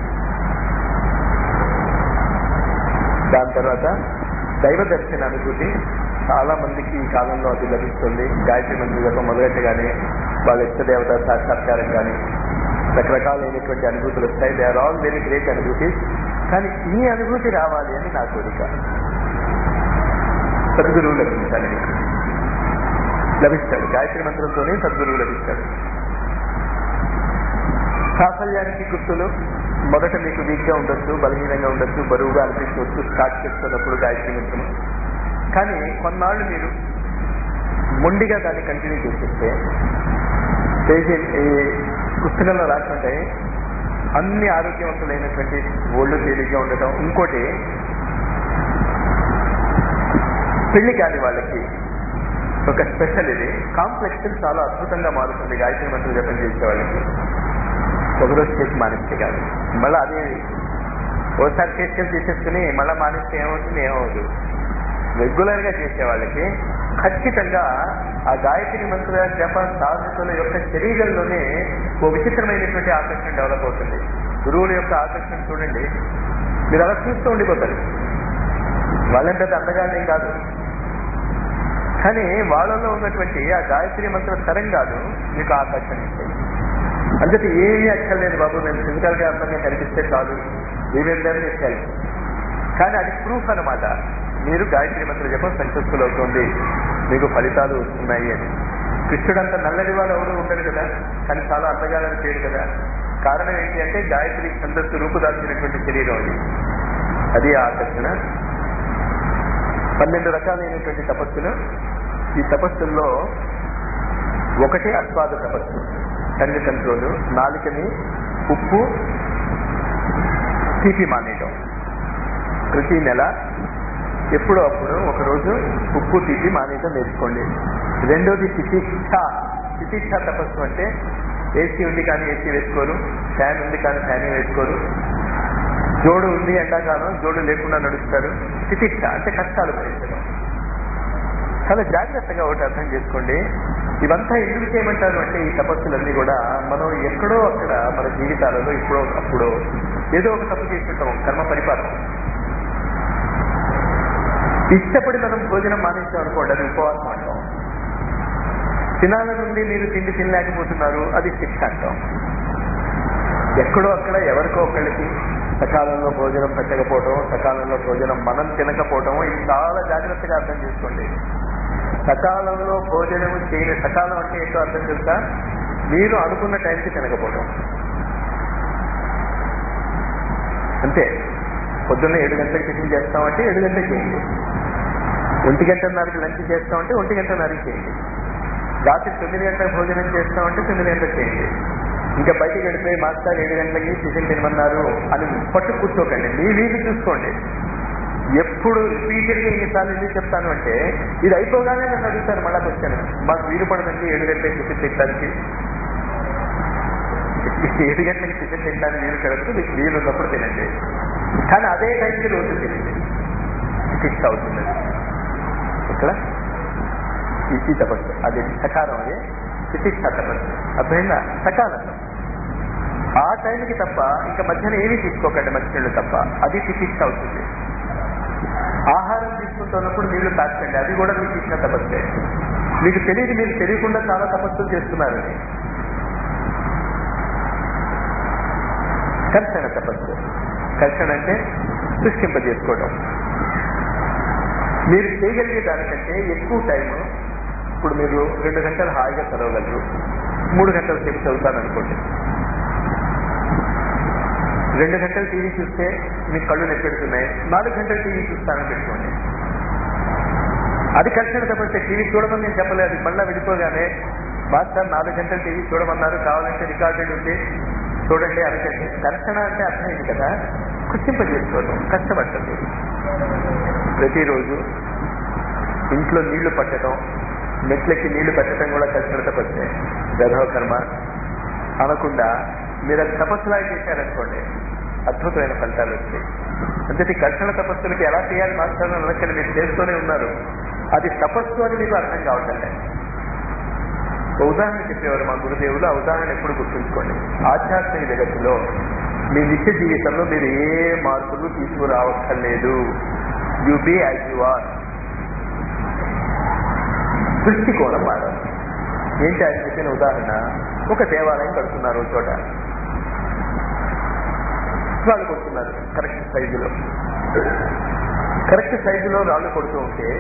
A: దాని తర్వాత దైవ దర్శన అనుభూతి చాలా మందికి ఈ కాలంలో అది లభిస్తుంది గాయత్రి మంత్రి జపం మొదలెట్టగానే వాళ్ళ ఇష్ట దేవత సాక్షాత్కారం కానీ రకరకాలైనటువంటి అనుభూతులు వస్తాయి they are all very great అనుభూతి కానీ ఈ అనుభూతి రావాలి అని నా కోరిక సద్గురువు లభించాలి మీకు లభిస్తాడు గాయత్రి మంత్రంతోనే సద్గురువు లభిస్తాడు సాఫల్యానికి గుర్తులు మొదట మీకు వీక్ గా ఉండొచ్చు బలహీనంగా ఉండొచ్చు బరువుగా అనిపించవచ్చు స్టార్ట్ చేస్తున్నప్పుడు గాయత్రి మంత్రం కానీ కొన్నాళ్ళు మీరు మొండిగా దాన్ని కంటిన్యూ చేసేస్తే పేజీ ఈ పుస్తకంలో రాసుకుంటే అన్ని ఆరోగ్యవంతులైనటువంటి ఒళ్ళు తేలిగ్గా ఉండటం ఇంకోటి పెళ్లి కాని వాళ్ళకి ఒక స్పెషల్ ఇది కాంప్లెక్స్ చాలా అద్భుతంగా మారుతుంది గాయత్రి మంత్రులు జపం చేసే వాళ్ళకి ఒకరోజు చేసి మానేస్తే కాదు మళ్ళీ అది ఓసారి చేసుకొని తీసేసుకుని మళ్ళీ మానేస్తే ఏమవుతుంది ఏమవుతుంది రెగ్యులర్ గా చేసే వాళ్ళకి ఖచ్చితంగా ఆ గాయత్రి మంత్రుల జప సాధకుల యొక్క శరీరంలోనే ఓ విచిత్రమైనటువంటి ఆకర్షణ డెవలప్ అవుతుంది గురువుల యొక్క ఆకర్షణ చూడండి మీరు అలా చూస్తూ ఉండిపోతారు వాళ్ళంటే అందగానే కాదు కానీ వాళ్ళలో ఉన్నటువంటి ఆ గాయత్రి మంత్ర తరంగాలు మీకు ఆకర్షణ ఇస్తాయి అందుకే ఏమీ అక్కర్లేదు బాబు నేను ఫిజికల్ గా అందంగా కనిపిస్తే చాలు వీళ్ళందరినీ ఇచ్చాను కానీ అది ప్రూఫ్ అన్నమాట మీరు గాయత్రి మంత్ర జపం సక్సెస్ఫుల్ అవుతుంది మీకు ఫలితాలు వస్తున్నాయి అని కృష్ణుడు అంత నల్లటి వాడు ఎవరు ఉండడు కదా కానీ చాలా అందగాలని పేరు కదా కారణం ఏంటి అంటే గాయత్రి ఛందస్సు రూపుదాల్చినటువంటి శరీరం అది అది ఆ ఆకర్షణ పన్నెండు రకాలైనటువంటి తపస్సులు ఈ తపస్సుల్లో ఒకటి అస్వాద తపస్సు టంగ్ కంట్రోల్ నాలుకని ఉప్పు తీపి మానేయడం ప్రతి నెల ఎప్పుడో అప్పుడు ఒకరోజు ఉప్పు తీపి మానేయడం నేర్చుకోండి రెండోది తితిక్ష తితిక్ష తపస్సు అంటే ఏసీ ఉంది కానీ ఏసీ వేసుకోరు ఫ్యాన్ ఉంది కానీ ఫ్యాన్ వేసుకోరు జోడు ఉంది ఎండాకాలం జోడు లేకుండా నడుస్తారు తితిక్ష అంటే కష్టాలు భరించడం చాలా జాగ్రత్తగా ఒకటి అర్థం చేసుకోండి ఇవంతా ఎందుకు చేయమంటారు అంటే ఈ తపస్సులన్నీ కూడా మనం ఎక్కడో అక్కడ మన జీవితాలలో ఇప్పుడో అప్పుడో ఏదో ఒక తప్పు చేస్తుంటాం కర్మ పరిపాలన ఇష్టపడి మనం భోజనం మానేస్తాం అనుకోండి అది ఉపవాసం అంటాం తినాల నుండి మీరు తిండి తినలేకపోతున్నారు అది శిక్ష అంటాం ఎక్కడో అక్కడ ఎవరికో ఒకళ్ళకి సకాలంలో భోజనం పెట్టకపోవడం సకాలంలో భోజనం మనం తినకపోవడం ఇది చాలా జాగ్రత్తగా అర్థం చేసుకోండి సకాలంలో భోజనం చేయని సకాలం అంటే ఏంటో అర్థం తెలుసా మీరు అనుకున్న టైంకి తినకపోవడం అంతే పొద్దున్న ఏడు గంటలకు టిఫిన్ చేస్తామంటే ఏడు గంటలకు చేయండి ఒంటి గంటన్నరకి లంచ్ చేస్తామంటే ఒంటి గంటన్నరకి చేయండి రాత్రి తొమ్మిది గంటలకు భోజనం చేస్తామంటే తొమ్మిది గంటలకు చేయండి ఇంకా బయటికి వెళ్ళిపోయి మాస్టర్ ఏడు గంటలకి టిఫిన్ తినమన్నారు అని పట్టు కూర్చోకండి మీ వీలు చూసుకోండి ఎప్పుడు రిపీటెడ్ గా ఎన్నిసార్లు ఎందుకు చెప్తాను అంటే ఇది అయిపోగానే నన్ను అడుగుతారు మళ్ళా వచ్చాను మాకు వీలు పడదండి ఏడు గంటలకి టిఫిన్ తినడానికి ఏడు గంటలకి టిఫిన్ తినడానికి వీలు కడదు మీకు వీలు ఉన్నప్పుడు తినండి కానీ అదే టైంకి రోజు తినండి ఫిక్స్ అవుతుంది ఇక్కడ ఇది తపస్సు అది సకాలం అది చికిత్స తపస్సు అర్థమైందా సకాలం ఆ టైంకి తప్ప ఇంకా మధ్యన ఏమీ తీసుకోకండి మంచినీళ్ళు తప్ప అది చికిత్స అవుతుంది ఆహారం తీసుకుంటున్నప్పుడు నీళ్లు తాకండి అది కూడా మీకు ఇచ్చిన తపస్సే మీకు తెలియదు మీరు తెలియకుండా చాలా తపస్సులు చేస్తున్నారని కర్షణ తపస్సు కర్షణ అంటే సృష్టింపజేసుకోవడం మీరు చేయగలిగే దానికంటే ఎక్కువ టైం ఇప్పుడు మీరు రెండు గంటలు హాయిగా చదవగలరు మూడు గంటల సేపు చదువుతాను అనుకోండి రెండు గంటలు టీవీ చూస్తే మీ కళ్ళు నెప్పెడుతున్నాయి నాలుగు గంటలు టీవీ చూస్తానని పెట్టుకోండి అది కర్షణ తప్పితే టీవీ చూడమని నేను చెప్పలేదు మళ్ళీ వెళ్ళిపోగానే మాస్టర్ నాలుగు గంటలు టీవీ చూడమన్నారు కావాలంటే రికార్డెడ్ ఉంటే చూడండి అనకండి కర్షణ అంటే అర్థమైంది కదా కృషింపజేసుకోవడం కష్టపడ్డది ప్రతిరోజు ఇంట్లో నీళ్లు పట్టడం మెట్లకి నీళ్లు పెట్టడం కూడా కర్షణ తపస్సే గర్భ కర్మ అనకుండా మీరు అది తపస్సులాగా చేశారనుకోండి అద్భుతమైన ఫలితాలు వచ్చాయి అంటే కర్షణ తపస్సులకి ఎలా చేయాలి మాస్టర్ అనక్కడి మీరు చేస్తూనే ఉన్నారు అది తపస్సు అని మీకు అర్థం కావటం లేదు ఒక ఉదాహరణ చెప్పేవారు మా గురుదేవులు ఆ ఉదాహరణ ఎప్పుడు గుర్తుంచుకోండి ఆధ్యాత్మిక జగత్తులో మీ నిత్య జీవితంలో మీరు ఏ మార్పులు తీసుకురావక్కర్లేదు you be as you are దృష్టికోణం మారాలి ఏంటి ఆయన చెప్పిన ఉదాహరణ ఒక దేవాలయం కడుతున్నారు ఒక చోట రాళ్ళు కొడుతున్నారు కరెక్ట్ సైజులో కరెక్ట్ సైజులో రాళ్ళు కొడుతూ ఉంటే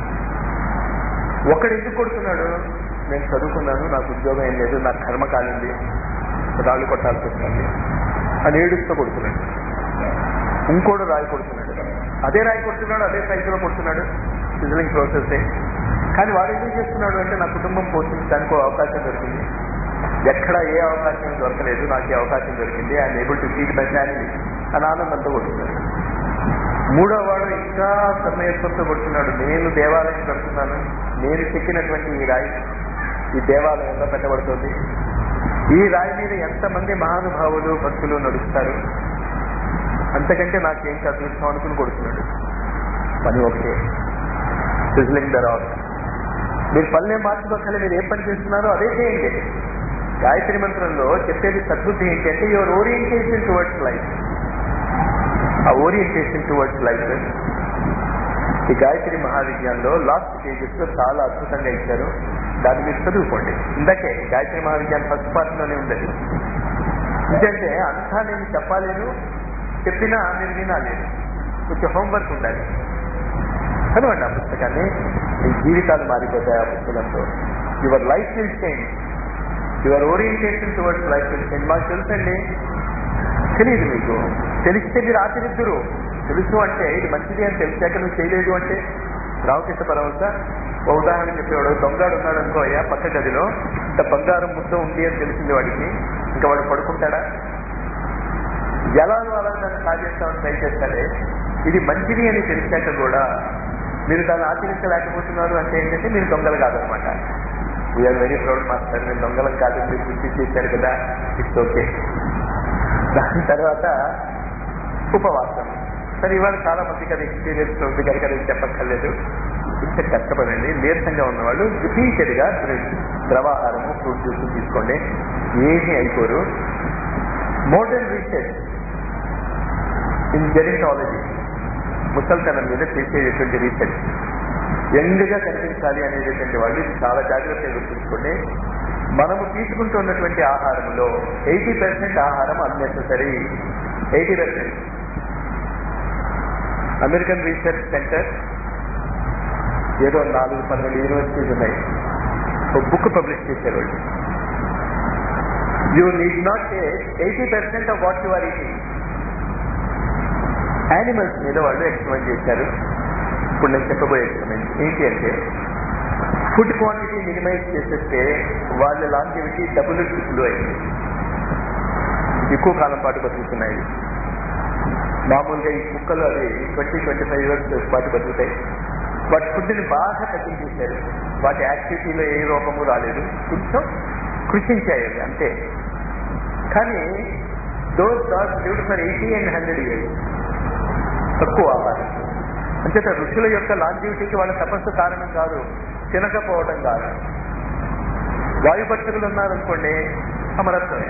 A: ఒకడు ఎందుకు కొడుతున్నాడు నేను చదువుకున్నాను నాకు ఉద్యోగం ఏం లేదు నాకు కర్మ కాలింది రాళ్ళు కొట్టాల్సి వస్తుంది అని ఏడుస్తూ కొడుతున్నాడు ఇంకోడు రాయి కొడుతున్నాడు అదే రాయి కొడుతున్నాడు అదే సైజులో కొడుతున్నాడు సిజలింగ్ ప్రాసెస్ కానీ వాడు ఎందుకు చేస్తున్నాడు అంటే నా కుటుంబం పోషించడానికి ఒక అవకాశం దొరికింది ఎక్కడ ఏ అవకాశం దొరకలేదు నాకు ఈ అవకాశం దొరికింది ఆయన able to feed my family అని ఆనందంతో కొడుతున్నాడు మూడో వాడు ఇంకా సమయత్వంతో కొడుతున్నాడు నేను దేవాలయం కడుతున్నాను నేను చెక్కినటువంటి ఈ రాయి ఈ దేవాలయంలో పెట్టబడుతుంది ఈ రాయి మీద ఎంతమంది మహానుభావులు భక్తులు నడుస్తారు అంతకంటే నాకేం అదృష్టం అనుకుని కొడుతున్నాడు పని ఒకటే సిజ్లింగ్ ద రాక్ మీరు పల్లె మార్చుకోవాలి మీరు ఏ పని చేస్తున్నారో అదే చేయండి గాయత్రి మంత్రంలో చెప్పేది సద్బుద్ధి ఏంటి అంటే యువర్ ఓరియంటేషన్ టువర్డ్స్ లైఫ్ ఆ ఓరియంటేషన్ టువర్డ్స్ లైఫ్ ఈ గాయత్రి మహావిజ్ఞానంలో లాస్ట్ పేజెస్ లో చాలా అద్భుతంగా ఇచ్చారు దాన్ని మీరు చదువుకోండి ఇందాకే గాయత్రి మహావిజ్ఞానం ఫస్ట్ పార్ట్ లోనే ఉండదు ఎందుకంటే అంతా నేను చెప్పాలేను చెప్పినా మీరు వినాలేను కొంచెం హోంవర్క్ ఉండాలి చదవండి ఆ పుస్తకాన్ని మీ జీవితాలు మారిపోతాయి ఆ పుస్తకంతో your life will change your orientation towards life will change మాకు తెలుసండి తెలియదు మీకు తెలిస్తే మీరు ఆచరిద్దురు తెలుసు అంటే ఇది మంచిది అని తెలిసాక నువ్వు చేయలేదు అంటే రామకృష్ణ పరమశ ఓ ఉదాహరణ చెప్పేవాడు దొంగాడు ఉన్నాడు అనుకో అయ్యా పక్క గదిలో ఇంత బంగారం ముద్ద ఉంది అని తెలిసింది వాడికి ఇంకా వాడు పడుకుంటాడా ఎలాగో అలా దాన్ని సాధిస్తామని ట్రై చేస్తాడే ఇది మంచిది అని తెలిసాక కూడా మీరు దాన్ని ఆచరించలేకపోతున్నారు అంటే ఏంటంటే మీరు దొంగలు కాదనమాట వీఆర్ వెరీ ప్రౌడ్ మాస్టర్ మీరు దొంగలం కాదు మీరు గుర్తి చేశారు కదా ఇట్స్ ఓకే దాని తర్వాత ఉపవాసం సరే ఇవాళ చాలా మందికి అది ఎక్స్పీరియన్స్ ఉంది కనుక అది చెప్పక్కర్లేదు కొంచెం కష్టపడండి నీరసంగా ఉన్నవాళ్ళు రిపీటెడ్గా ద్రవాహారము ఫ్రూట్ జ్యూస్ తీసుకోండి ఏమీ అయిపోరు మోడర్న్ రీసెర్చ్ ఇన్ జెనిటాలజీ ముసల్తనం మీద చేసేటువంటి రీసెర్చ్ యంగ్గా కనిపించాలి అనేటటువంటి వాళ్ళు ఇది చాలా జాగ్రత్తగా గుర్తుంచుకోండి మనము తీసుకుంటున్నటువంటి ఆహారంలో ఎయిటీ పర్సెంట్ ఆహారం unnecessary eighty percent American research center ఏదో నాలుగు పన్నెండు యూనివర్సిటీస్ ఉన్నాయి ఒక బుక్ పబ్లిష్ చేశారు వాళ్ళు you need not take eighty percent of what you are eating animals మీద వాళ్ళు ఎక్స్పెరిమెంట్ చేశారు ఇప్పుడు నేను చెప్పబోయే ఎక్స్పెరిమెంట్ ఏంటి అంటే ఫుడ్ క్వాంటిటీ మినిమైజ్ చేసేస్తే వాళ్ళ లాంటివిటీ డబుల్ ట్రిపుల్ అయింది ఎక్కువ కాలం పాటు బతుకుతున్నాయి మామూలుగా ఈ కుక్కలు అవి ట్వంటీ ట్వంటీ ఫైవ్ ఇయర్స్ పాటు బతుకుతాయి వాటి ఫుడ్ని బాగా తగ్గించేశారు వాటి యాక్టివిటీలో ఏ రూపము రాలేదు కొంచెం కృషించాయి అవి అంతే కానీ those dogs lived for eighty and hundred years తక్కువ ఆహారం అంచేత ఋషుల యొక్క లాంజివిటీకి వాళ్ళ తపస్సు కారణం కాదు తినకపోవడం కాదు వాయుపక్షకులు ఉన్నారనుకోండి అమరత్వమే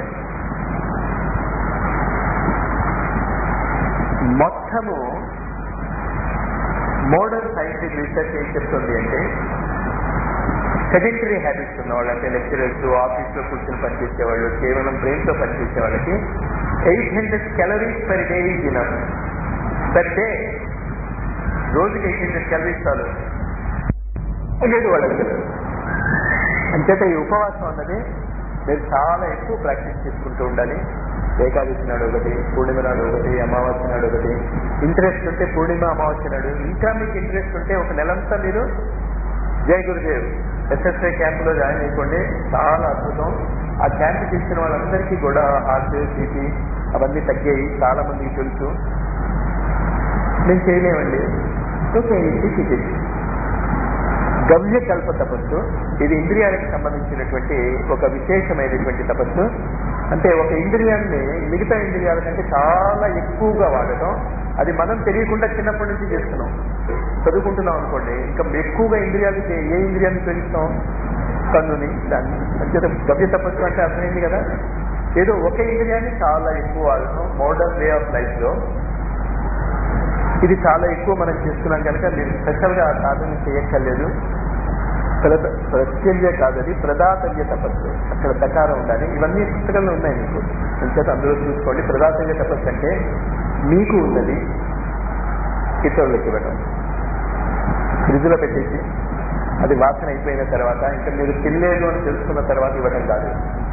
A: మొత్తము మోడర్న్ సైంటిఫిక్ రీసెర్చ్ ఏం చెప్తుంది అంటే సెడెంటరీ హ్యాబిట్స్ ఉన్నవాళ్ళు అంటే లెక్చరర్స్ ఆఫీస్లో కూర్చొని పనిచేసే వాళ్ళు కేవలం బ్రెయిన్తో పనిచేసే వాళ్ళకి eight hundred calories per day is enough per day రోజుకి ఎయిట్ హండ్రెడ్ క్యాలరీస్ చాలు లేదు వాళ్ళకి అంచేత ఈ ఉపవాసం అన్నది మీరు చాలా ఎక్కువ ప్రాక్టీస్ చేసుకుంటూ ఉండాలి ఏకాదశి నాడు ఒకటి పూర్ణిమ నాడు ఒకటి అమావాస్య నాడు ఒకటి ఇంట్రెస్ట్ ఉంటే పూర్ణిమ అమావాస్య నాడు ఇంకా మీకు ఇంట్రెస్ట్ ఉంటే ఒక నెలంతా మీరు జై గురుదేవ్ ఎస్ఎస్ఐ క్యాంపులో జాయిన్ అయిపోండి చాలా అద్భుతం ఆ క్యాంప్కి ఇచ్చిన వాళ్ళందరికీ కూడా హార్ట్ బీపీ అవన్నీ తగ్గాయి చాలా మందికి తెలుసు నేను చేయలేమండి ఓకే ఇది గవ్యకల్ప తపస్సు ఇది ఇంద్రియాలకు సంబంధించినటువంటి ఒక విశేషమైనటువంటి తపస్సు అంటే ఒక ఇంద్రియాన్ని మిగతా ఇంద్రియాల కంటే చాలా ఎక్కువగా వాడటం అది మనం తెలియకుండా చిన్నప్పటి నుంచి చేస్తున్నాం చదువుకుంటున్నాం అనుకోండి ఇంకా ఎక్కువగా ఇంద్రియాలు చే- ఏ ఇంద్రియాన్ని పెంచుతాం కన్నుని దాన్ని అంచేత గవ్య తపస్సు అంటే అర్థమైంది కదా ఏదో ఒక ఇంద్రియాన్ని చాలా ఎక్కువ వాడటం మోడర్న్ వే ఆఫ్ లైఫ్ లో ఇది చాలా ఎక్కువ మనం చేస్తున్నాం కనుక మీరు స్పెషల్ గా ఆ సాధన చేయక్కర్లేదు ప్రద ప్రత్యల్య కాదది ప్రదాతల్య తపస్సు అక్కడ ప్రకారం ఉండాలి ఇవన్నీ పుస్తకంలో ఉన్నాయి మీకు అంచేత అందులో చూసుకోండి ప్రదాతల్య తపస్సు అంటే మీకు ఉన్నది ఇతరులకు ఇవ్వడం ఫ్రిడ్జ్లో పెట్టేసి అది వాసన అయిపోయిన తర్వాత ఇంకా మీరు తినలేదు అని తెలుసుకున్న తర్వాత ఇవ్వడం కాదు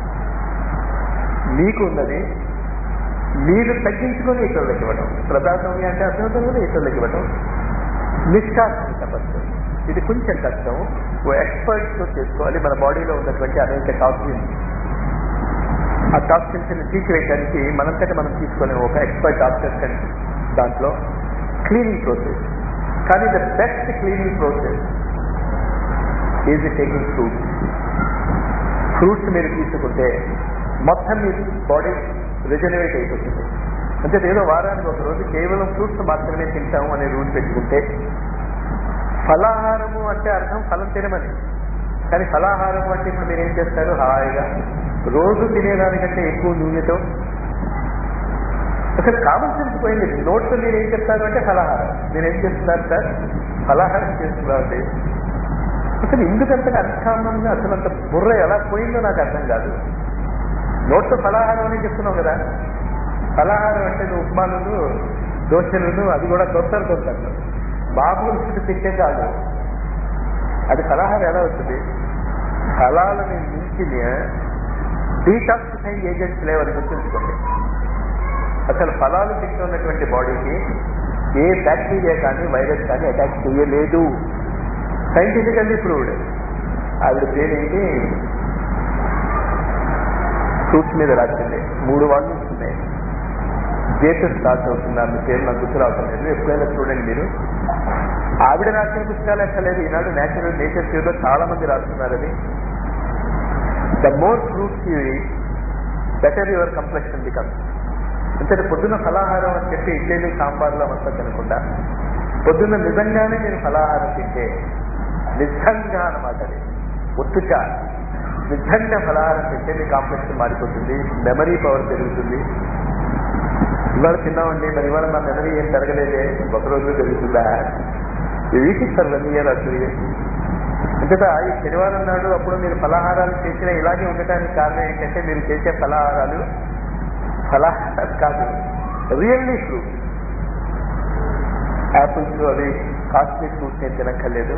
A: మీకు ఉన్నది మీరు తగ్గించుకొని ఇతరులకు ఇవ్వడం ప్రదాతమి అంటే అర్థమవుతుంది ఇతరులకు ఇవ్వడం నిష్కాసన తపస్సు ఇది కొంచెం కష్టం ఓ ఎక్స్పర్ట్స్ తో చేసుకోవాలి మన బాడీలో ఉన్నటువంటి అనేక టాక్సిన్స్ ఆ టాక్సిన్స్ ని తీసివేయడానికి మనంతట మనం తీసుకునే ఒక ఎక్స్పర్ట్ డాక్టర్ దాంట్లో క్లీనింగ్ ప్రాసెస్ కానీ the best cleaning process is taking fruits fruits మీరు తీసుకుంటే మొత్తం మీ బాడీ రిజనరేట్ అయిపోతుంది అంటే ఏదో వారానికి ఒక రోజు కేవలం ఫ్రూట్స్ మాత్రమే తింటాము అనే రూల్ పెట్టుకుంటే ఫలాహారము అంటే అర్థం ఫలం తినమని కానీ ఫలాహారము అంటే ఇప్పుడు మీరు ఏం చేస్తారు హాయిగా రోజు తినేదానికంటే ఎక్కువ నూనెతో అసలు కామన్ సెన్స్ పోయింది నోట్తో మీరు ఏం చెప్తారు అంటే ఫలాహారం మీరు ఏం చేస్తున్నారు సార్ ఫలాహారం చేస్తున్నారు అంటే అసలు ఎందుకంతగా అన్కామన్గా అసలు అంత బుర్ర ఎలా పోయిందో నాకు అర్థం కాదు నోట్తో ఫలాహారం అని చెప్తున్నావు కదా ఫలాహారం అంటే నువ్వు ఉప్మాలను దోశలను అది కూడా కొత్త కొత్త మామూలు ఫుడ్ తింటే కాదు అది ఫలాహారం ఎలా అవుతుంది ఫలాలని మించిన డీటాక్సిఫైంగ్ ఏజెంట్స్ లేవని గుర్తుంచుకోండి అసలు ఫలాలు తింటున్నటువంటి బాడీకి ఏ బ్యాక్టీరియా కానీ వైరస్ కానీ అటాక్ చేయలేదు సైంటిఫికల్లీ ప్రూవ్డ్ ఆవిడ పేరేంటి ఫ్రూట్స్ మీద రాసింది మూడు వాల్యూమ్స్ ఉన్నాయి జేటు స్టార్ట్ అవుతుంది ఆమె పేరు నాకు గుర్తు రావట్లేదు ఎప్పుడైనా చూడండి మీరు ఆవిడ రాసిన పుస్తకాలు ఎక్కలేదు ఈనాడు నేచురల్ నేచర్ లో చాలా మంది రాస్తున్నారు అది the more fruits you better your complexion become అంటే పొద్దున్న ఫలాహారం అని చెప్పి ఇడ్లీలు సాంబార్లో అంతా తినకుండా పొద్దున్న నిజంగానే నేను ఫలాహారం తింటే నిజంగా అన్నమాట అది ఒత్తుగా నిజంగా ఫలాహారం తింటే మీ కాంప్లెక్స్ మారిపోతుంది మెమరీ పవర్ పెరుగుతుంది ఇవాళ తిన్నామండి మరి ఇవాళ నా మెమరీ ఏం పెరగలేదే ఒక రోజు పెరుగుతుందా వీటి సార్ వన్ ఇయర్ అసలు అంతేతా ఈ శనివారం నాడు అప్పుడు మీరు ఫలాహారాలు చేసిన ఇలాగే ఉండటానికి కారణం ఏంటంటే మీరు చేసే ఫలాహారాలు ఫలాహారాలు కాదు రియల్లీ ఫ్రూట్ యాపిల్స్ అవి కాస్ట్లీ ఫ్రూట్స్ ఏం తినక్కర్లేదు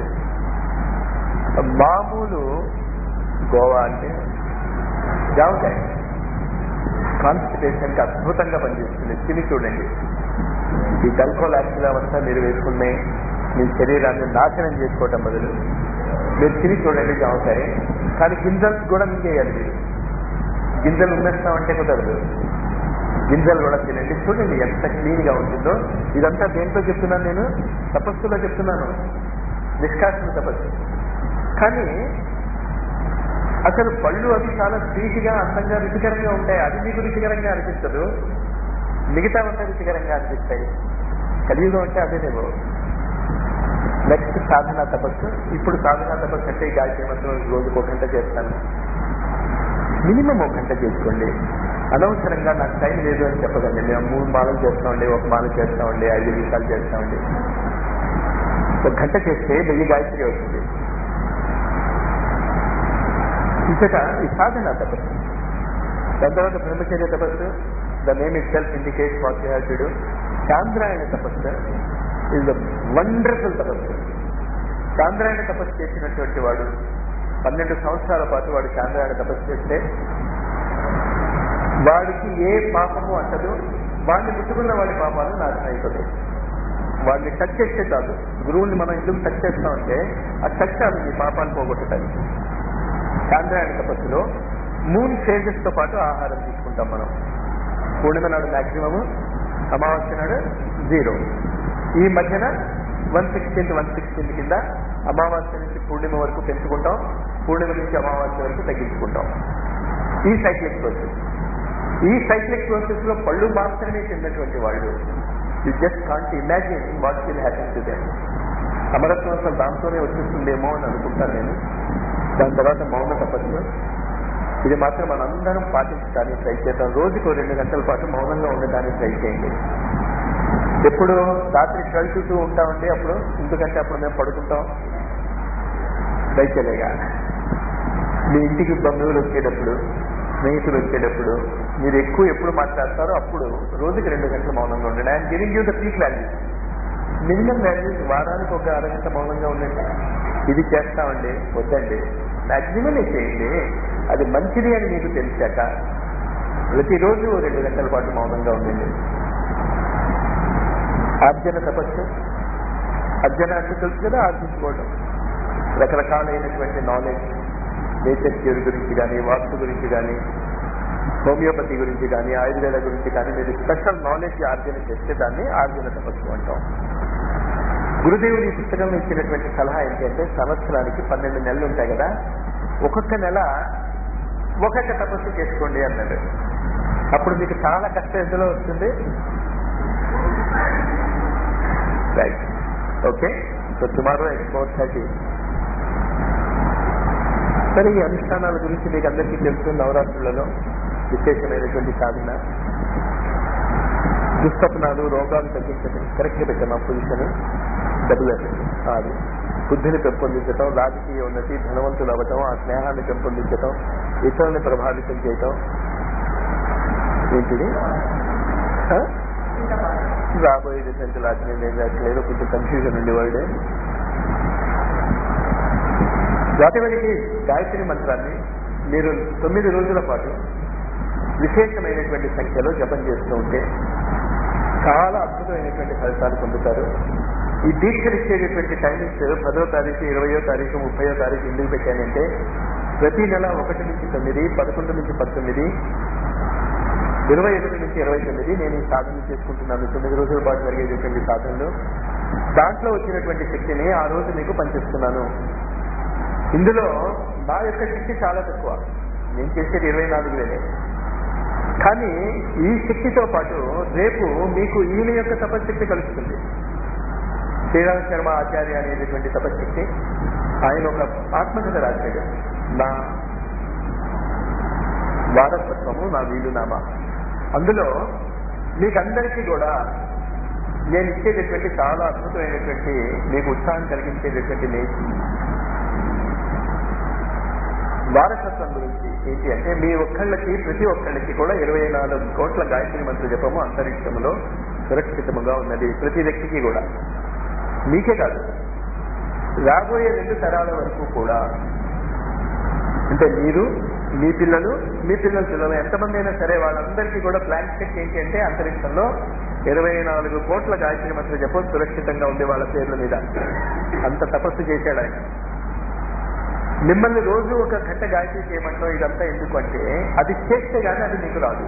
A: మామూలు గోవా అంటే జామకాయ కాన్స్టిపేషన్ కి అద్భుతంగా పనిచేస్తుంది తిని చూడండి ఈ గల్కోల్ యాక్సిలం అంతా మీరు వేసుకునే మీ శరీరాన్ని నాశనం చేసుకోవటం బదులు మీరు తిని చూడండి జామకాయ కానీ గింజలు కూడా మింగేయాలి మీరు గింజలు ఉమ్మేస్తామంటే కుదరదు గింజలు కూడా తినండి చూడండి ఎంత క్లీన్ గా ఉంటుందో ఇదంతా దేంట్లో చెప్తున్నాను నేను తపస్సులో చెప్తున్నాను నిష్కాసన తపస్సు కానీ అసలు పళ్ళు అవి చాలా స్వీట్గా అందంగా రుచికరంగా ఉంటాయి అది మీకు రుచికరంగా అనిపించదు మిగతా అంతా రుచికరంగా అనిపిస్తాయి కలియుగం అంటే అదేనేమో నెక్స్ట్ సాధన తపస్సు ఇప్పుడు సాధన తపస్సు అంటే ఈ గాయత్రి మంత్రం రోజుకు ఒక గంట చేస్తాను మినిమం ఒక గంట చేసుకోండి అనవసరంగా నాకు టైం లేదు అని చెప్పదండి మేము మూడు మాలలు చేస్తామండి ఒక మాల చేస్తామండి ఐదు నిమిషాలు చేస్తామండి ఒక గంట చేస్తే వెయ్యి గాయత్రి అవుతుంది ఇంతట ఈ సాధన తపస్సు దాని తర్వాత brahmacharya tapas the name itself indicate what you have to do Chandrayana tapas is the wonderful తపస్సు చాంద్రాయణ తపస్సు చేసినటువంటి వాడు పన్నెండు సంవత్సరాల పాటు వాడు చాంద్రాయణ తపస్సు చేస్తే వాడికి ఏ పాపము అంటదు వాడిని ముట్టుకున్న వాడి పాపాలు నాశనం అయిపోతాయి వాడిని టచ్ చేస్తే చాలు గురువుని మనం ఎందుకు టచ్ చేస్తామంటే ఆ టచ్ చాలు మీ పాపాన్ని పోగొట్టడానికి చాంద్రాయణ తపస్సులో మూడు ఫేజెస్ తో పాటు ఆహారం తీసుకుంటాం మనం పూర్ణిమ నాడు మాక్సిమం అమావాస్య నాడు జీరో ఈ మధ్యన వన్ సిక్స్టీన్త్ వన్ సిక్స్టీన్త్ కింద అమావాస్య నుంచి పూర్ణిమ వరకు పెంచుకుంటాం పూర్ణిమ నుంచి అమావాస్య వరకు తగ్గించుకుంటాం ఈ సైక్లిక్ ప్రాసెస్ ఈ సైక్లిక్ ప్రాసెస్ లో పళ్ళు మాత్రమే తిన్నటువంటి వాళ్ళు you just can't imagine what will happen to them అమరత్వం అసలు దాంతోనే వచ్చేస్తుందేమో అని అనుకుంటాను నేను దాని తర్వాత మౌన తపస్సు ఇది మాత్రం మనందరం పాటించడానికి ట్రై చేద్దాం రోజుకు రెండు గంటల పాటు మౌనంగా ఉండడానికి ట్రై చేయండి ఎప్పుడు రాత్రి కలుచుతూ ఉంటామండి అప్పుడు ఎందుకంటే అప్పుడు మేము పడుకుంటాం దయచేలేగా మీ ఇంటికి బంధువులు వచ్చేటప్పుడు స్నేహితులు వచ్చేటప్పుడు మీరు ఎక్కువ ఎప్పుడు మాట్లాడతారో అప్పుడు రోజుకి రెండు గంటలు మౌనంగా ఉండండి I'm giving you the peak values minimum values వారానికి ఒక అరగంట మౌనంగా ఉండండి ఇది చేస్తామండి వద్దండి మాక్సిమం చేయండి అది మంచిది అని మీకు తెలిసాక ప్రతిరోజు రెండు గంటల పాటు మౌనంగా ఉండండి ఆర్జన తపస్సు అర్జన అంటే తెలుసు కదా ఆర్జించుకోవడం రకరకాలైనటువంటి నాలెడ్జ్ నేచర్ క్యూర్ గురించి కానీ వాస్తు గురించి కానీ హోమియోపతి గురించి కానీ ఆయుర్వేద గురించి కానీ మీరు స్పెషల్ నాలెడ్జ్ ఆర్జన చేస్తే దాన్ని ఆర్జన తపస్సు అంటాం గురుదేవుని ఈ పుస్తకంలో ఇచ్చినటువంటి సలహా ఏంటంటే సంవత్సరానికి పన్నెండు నెలలు ఉంటాయి కదా ఒక్కొక్క నెల ఒక్కొక్క తపస్సు చేసుకోండి అన్నాడు అప్పుడు మీకు చాలా కష్టం ఎందులో వస్తుంది right okay so tomorrow export thirty సరే ఈ అనుష్ఠానాల గురించి మీకు అందరికీ తెలుసు నవరాత్రులలో విశేషమైనటువంటి సాధన దుస్తపనాలు రోగాలు తగ్గించడం కరెక్ట్గా పెట్టాం ఆ పొజిషన్ డబుల్ అది బుద్ధిని పెంపొందించటం రాజకీయ ఉన్నతి ధనవంతులు అవ్వటం ఆ స్నేహాన్ని పెంపొందించటం ఇతరుల్ని ప్రభావితం చేయటం ఏంటిది ఆ? రాబోయే రిజల్ట్ లాంటి లేదు కొంచెం కన్ఫ్యూజన్ ఉంది వర్డ్ వాటివరికి గాయత్రి మంత్రాన్ని మీరు తొమ్మిది రోజుల పాటు విశేషమైనటువంటి సంఖ్యలో జపం చేస్తూ ఉంటే చాలా అద్భుతమైనటువంటి ఫలితాలు పొందుతారు ఈ దీక్షలు ఇచ్చేటటువంటి టైమింగ్స్ పదో తారీఖు ఇరవయో తారీఖు ముప్పయో తారీఖు ఎందుకు పెట్టానంటే ప్రతి నెల ఒకటి నుంచి తొమ్మిది పదకొండు నుంచి పంతొమ్మిది ఇరవై ఎనిమిది నుంచి ఇరవై తొమ్మిది నేను ఈ సాధన చేసుకుంటున్నాను తొమ్మిది రోజుల పాటు జరిగేటటువంటి సాధనలు దాంట్లో వచ్చినటువంటి శక్తిని ఆ రోజు మీకు పనిచేస్తున్నాను ఇందులో నా యొక్క శక్తి చాలా తక్కువ నేను చేసేది ఇరవై నాలుగు వేలే కానీ ఈ శక్తితో పాటు రేపు మీకు ఈయన యొక్క తపశక్తి కలుస్తుంది శ్రీరామ శర్మ ఆచార్య అనేటటువంటి తపశక్తి ఆయన ఒక ఆత్మకథ రాశాడు నా వారసత్వము నా వీలునామా అందులో మీకందరికీ కూడా నేను ఇచ్చేటటువంటి చాలా అద్భుతమైనటువంటి మీకు ఉత్సాహం కలిగించేటటువంటి నే- వారసత్వం గురించి ఏంటి అంటే మీ ఒక్కళ్ళకి ప్రతి ఒక్కళ్ళకి కూడా ఇరవై నాలుగు కోట్ల గాయత్రి మంత్ర జపము అంతరిక్షంలో సురక్షితముగా ఉన్నది ప్రతి వ్యక్తికి కూడా మీకే కాదు రాబోయే రెండు తరాల వరకు కూడా అంటే మీరు మీ పిల్లలు మీ పిల్లల పిల్లలు ఎంతమంది అయినా సరే వాళ్ళందరికీ కూడా ప్లాన్ చెక్ ఏంటి అంటే అంతరిక్షంలో ఇరవై నాలుగు కోట్ల గాయత్రి మంత్ర జపం సురక్షితంగా ఉంది వాళ్ళ పేర్ల మీద అంత తపస్సు చేశాడు ఆయన మిమ్మల్ని రోజు ఒక గంట గాయత్రి చేయమంటాం ఇదంతా ఎందుకు అంటే అది చేస్తే గానీ అది మీకు రాదు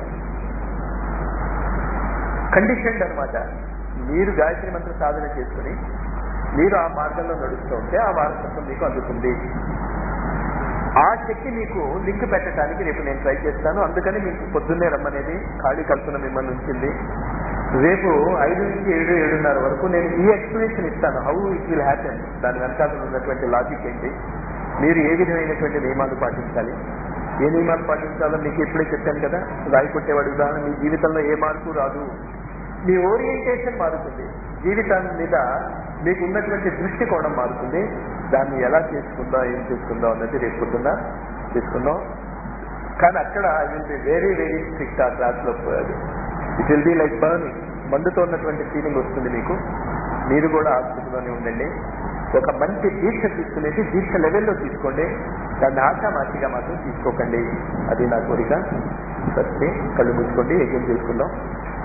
A: కండిషన్డ్ అనమాట మీరు గాయత్రి మంత్ర సాధన చేసుకుని మీరు ఆ మార్గంలో నడుస్తూ ఉంటే ఆ వారసత్వం మీకు అందుతుంది ఆ శక్తి మీకు లింక్ పెట్టడానికి రేపు నేను ట్రై చేస్తాను అందుకని మీకు పొద్దున్నే రమ్మనేది ఖాళీ కల్పన మిమ్మల్ని ఉంచింది రేపు ఐదు నుంచి ఏడు ఏడున్నర వరకు నేను ఈ ఎక్స్ప్లెనేషన్ ఇస్తాను హౌ ఇట్ విల్ హ్యాపెన్ దాని వెనకాల ఉన్నటువంటి లాజిక్ ఏంటి మీరు ఏ విధమైనటువంటి నియమాలు పాటించాలి ఏ నియమాలు పాటించాలో మీకు ఎప్పుడే చెప్పాను కదా రాయి కొట్టేవాడు ఉదాహరణ మీ జీవితంలో ఏ మార్పు రాదు మీ ఓరియంటేషన్ మారుతుంది జీవితం మీద మీకు ఉన్నటువంటి దృష్టి కోణం మారుతుంది దాన్ని ఎలా చేసుకుందాం ఏం చేసుకుందాం అన్నది రేపు పొద్దున్న చేసుకుందాం కానీ అక్కడ I will be very very strict ఆ క్లాస్ లో పోయాది it will be like burning మండుతో ఉన్నటువంటి ఫీలింగ్ వస్తుంది మీకు మీరు కూడా ఆ స్థితిలోనే ఉండండి ఒక మంచి దీక్ష తీసుకునేసి దీక్ష లెవెల్లో తీసుకోండి దాన్ని ఆశామాషిగా మాత్రం తీసుకోకండి అది నా కోరిక సస్తే కళ్ళు మూసుకోండి యజ్ఞం చేసుకుందాం